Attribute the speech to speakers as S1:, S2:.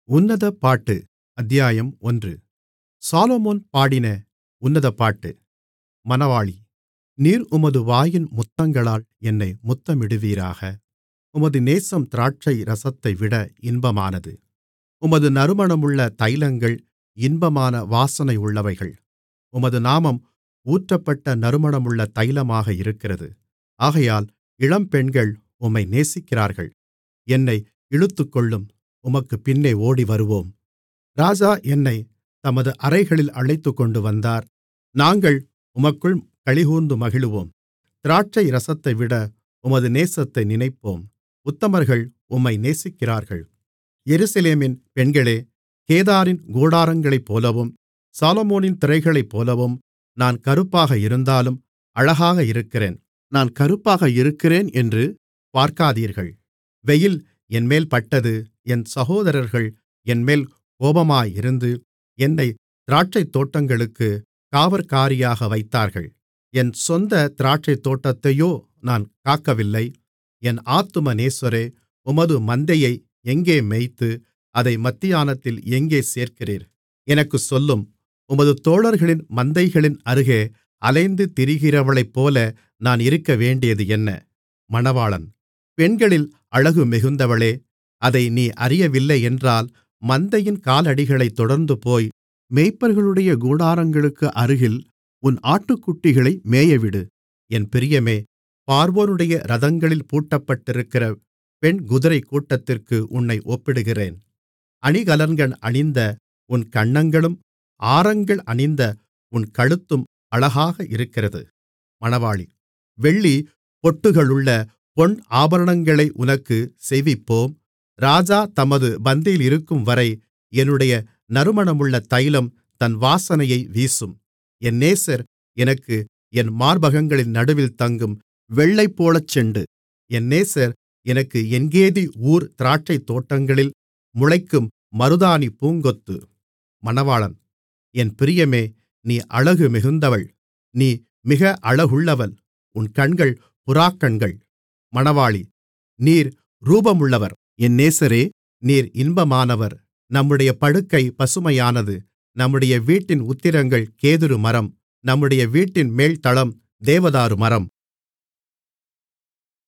S1: உன்னத பாட்டு அத்தியாயம் ஒன்று சாலொமோன் பாடின உன்னத பாட்டு மணவாளி நீர் உமது வாயின் முத்தங்களால் என்னை முத்தமிடுவீராக உமது நேசம் திராட்சை ரசத்தைவிட இன்பமானது உமது நறுமணமுள்ள தைலங்கள் இன்பமான வாசனையுள்ளவைகள் உமது நாமம் ஊற்றப்பட்ட நறுமணமுள்ள தைலமாக இருக்கிறது ஆகையால் இளம்பெண்கள் உம்மை நேசிக்கிறார்கள் என்னை இழுத்துக்கொள்ளும் உமக்குப் பின்னே ஓடிவருவோம் ராஜா என்னைத் தமது அறைகளில் அழைத்துக்கொண்டு வந்தார் நாங்கள் உமக்குள் களிகூர்ந்து மகிழுவோம் திராட்சை ரசத்தைவிட உமது நேசத்தை நினைப்போம் உத்தமர்கள் உம்மை நேசிக்கிறார்கள் எருசலேமின் பெண்களே கேதாரின் கூடாரங்களைப்போலவும் சாலொமோனின் திரைகளைப்போலவும் நான் கறுப்பாக இருந்தாலும் அழகாக இருக்கிறேன் நான் கறுப்பாக இருக்கிறேன் என்று பார்க்காதீர்கள் வெயில் என்மேல் பட்டது என் சகோதரர்கள் என்மேல் கோபமாயிருந்து என்னைத் திராட்சைத்தோட்டங்களுக்குக் காவற்காரியாக வைத்தார்கள் என் சொந்த திராட்சைத்தோட்டத்தையோ நான் காக்கவில்லை என் ஆத்தும நேசரே உமது மந்தையை எங்கே மேய்த்து அதை மத்தியானத்தில் எங்கே சேர்க்கிறீர் எனக்குச் சொல்லும் உமது தோழர்களின் மந்தைகளின் அருகே அலைந்து திரிகிறவளைப்போல நான் இருக்கவேண்டியது என்ன மணவாளன் பெண்களில் அழகு மிகுந்தவளே அதை நீ அறியவில்லையென்றால் மந்தையின் காலடிகளைத் தொடர்ந்துபோய் மேய்ப்பர்களுடைய கூடாரங்களுக்கு அருகில் உன் ஆட்டுக்குட்டிகளை மேயவிடு என் பிரியமே பார்வோனுடைய இரதங்களில் பூட்டப்பட்டிருக்கிற பெண் குதிரைக் கூட்டத்திற்கு உன்னை ஒப்பிடுகிறேன் அணிகலன்கள் அணிந்த உன் கன்னங்களும் ஆரங்கள் அணிந்த உன் கழுத்தும் அழகாக இருக்கிறது மணவாளி வெள்ளி பொட்டுகளுள்ள பொன் ஆபரணங்களை உனக்குச் செய்விப்போம் ராஜா தமது பந்தியிலிருக்கும்வரை என்னுடைய நறுமணமுள்ள தைலம் தன் வாசனையை வீசும் என் நேசர் எனக்கு என் மார்பகங்களின் நடுவில் தங்கும் வெள்ளைப்போளச் செண்டு என் நேசர் எனக்கு எங்கேதி ஊர் திராட்சைத்தோட்டங்களில் முளைக்கும் மருதாணி பூங்கொத்து மணவாளன் என் பிரியமே நீ அழகு மிகுந்தவள் நீ மிக அழகுள்ளவள் உன் கண்கள் புறாக்கண்கள் மணவாளி நீர் ரூபமுள்ளவர் என் நேசரே நீர் இன்பமானவர் நம்முடைய படுக்கை பசுமையானது நம்முடைய வீட்டின் உத்திரங்கள் கேதுரு மரம் நம்முடைய வீட்டின் மேல்தளம் தேவதாரு மரம்